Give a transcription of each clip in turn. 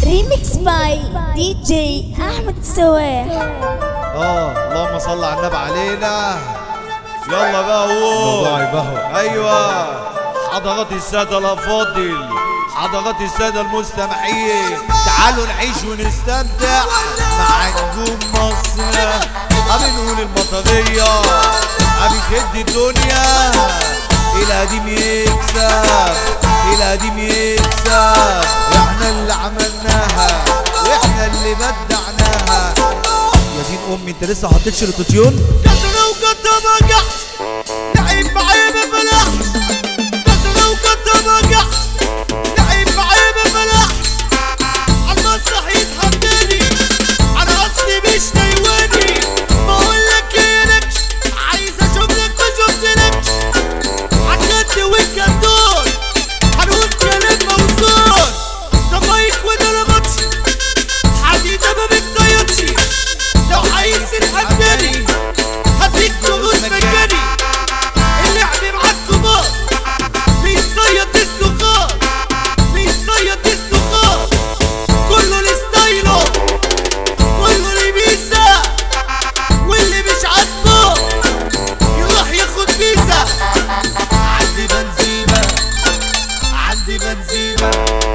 ريميكس باي دي جي احمد السواح اه اللهم صل على النبي علينا يلا بقى الموضوع هو يبهو ايوه حضرات الساده الافاضل حضرات الساده المستمعين تعالوا نعيش ونستمتع مع نجوم مصر ابي نقول المطريه ابي كد الدنيا القديم يكسب القديم يكسب احنا اللي عملناها واحنا اللي بدعناها يا دين امي انت لسه حطيتش الاوتوتيون كسرة وقطة مقع لعيب معي بفلاح كسرة وقطة مقع لعيب معي بفلاح عالمسرح يتحداني على اصلي مش نيواني بقول لك يا نكش عايز اشوف لك ما شفتلكش عالخد والكرتون هنقول كلام موزون ده مايك وده ربطش حديدة ما بتصيدش لو عايز تتحداني هديك دروس مجاني اللعب معاك كبار بيصيد السخار بيصيد السخار كله لستايله كله لبيسا واللي مش عاجبه يروح ياخد فيزا عندي بنزيمة عندي بنزيمة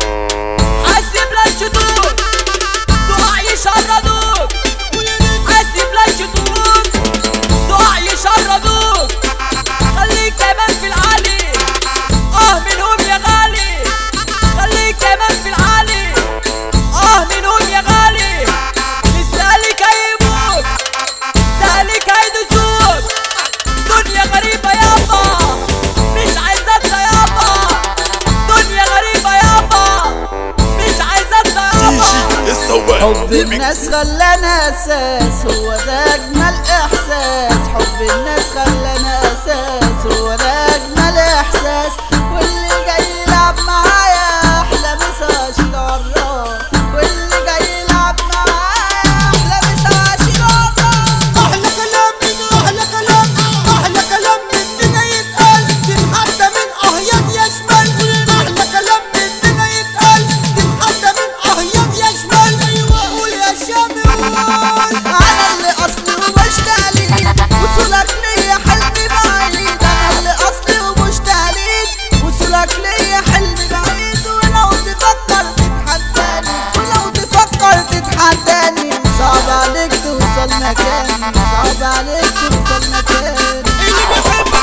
حاسب لا الشطوط ضاع يشردوك حاسب لا الشطوط ضاع يشردوك خليك كمان في العالي اه منهم يا غالي خليك كمان في العالي اه منهم يا غالي مش سالك هيموت سالك هيدوسوك دنيا غريبة يابا مش عايزة يابا دنيا غريبة يابا مش عايزة يابا حب الناس خلانا اساس هو ده اجمل احساس حب الناس خلانا اساس هو ده اجمل احساس واللي جاي يلعب معايا احلى مساج جرار واللي جاي يلعب معايا احلى مساج جرار احلى كلام من احلى كلام احلى كلام مننا يتقال تنحدى من اهياد يشمل احلى كلام مننا يتقال تنحدى من اهياد يشمل قول يا شامل انا اللي اصلي ومش تقليد وصولك ليا حلمي بعيد انا اللي اصلي ومش تقليد وصولك ليا حلمي بعيد ولو تفكر تتحداني ولو تفكر تتحداني صعب عليك توصل مكاني صعب عليك توصل مكاني اللي بيحب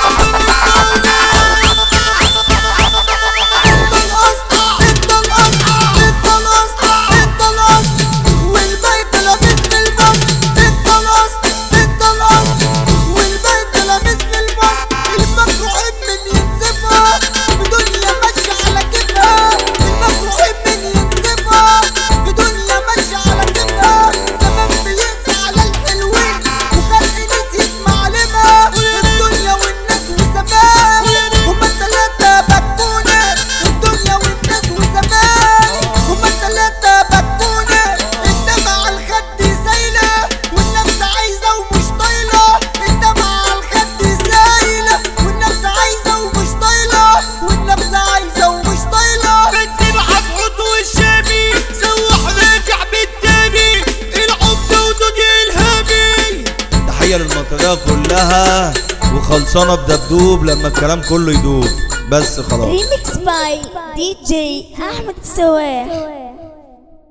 انت الاصل انت الاصل انت الاصل انت الاصل والبيت لابس بالبص انت الاصل انت الاصل والبيت لابس بالبص المكروهين من ينزفها في دنيا ماشية على كيفها المكروهين من ينزفها في دنيا ماشية على كيفها زمان بيقسى على الحلوين وخلق نسيت معلمة الدنيا والناس وزمان هما التلاتة بكونة الدنيا والناس وزمان هما التلاتة بكونة الدمع على الخد سايلة والنفس عايزة ومش طايلة الدمع على الخد سايلة والنفس عايزة ومش طايلة والنفس عايزة ومش طايلة بنزين عبحط والشامي سوح راجع بالتاني العمدة ودودي الهامي تحية للمنطقة كلها وخلصانة بدبدوب لما الكلام كله يدوب بس خلاص ريميكس باي دي جي احمد السواح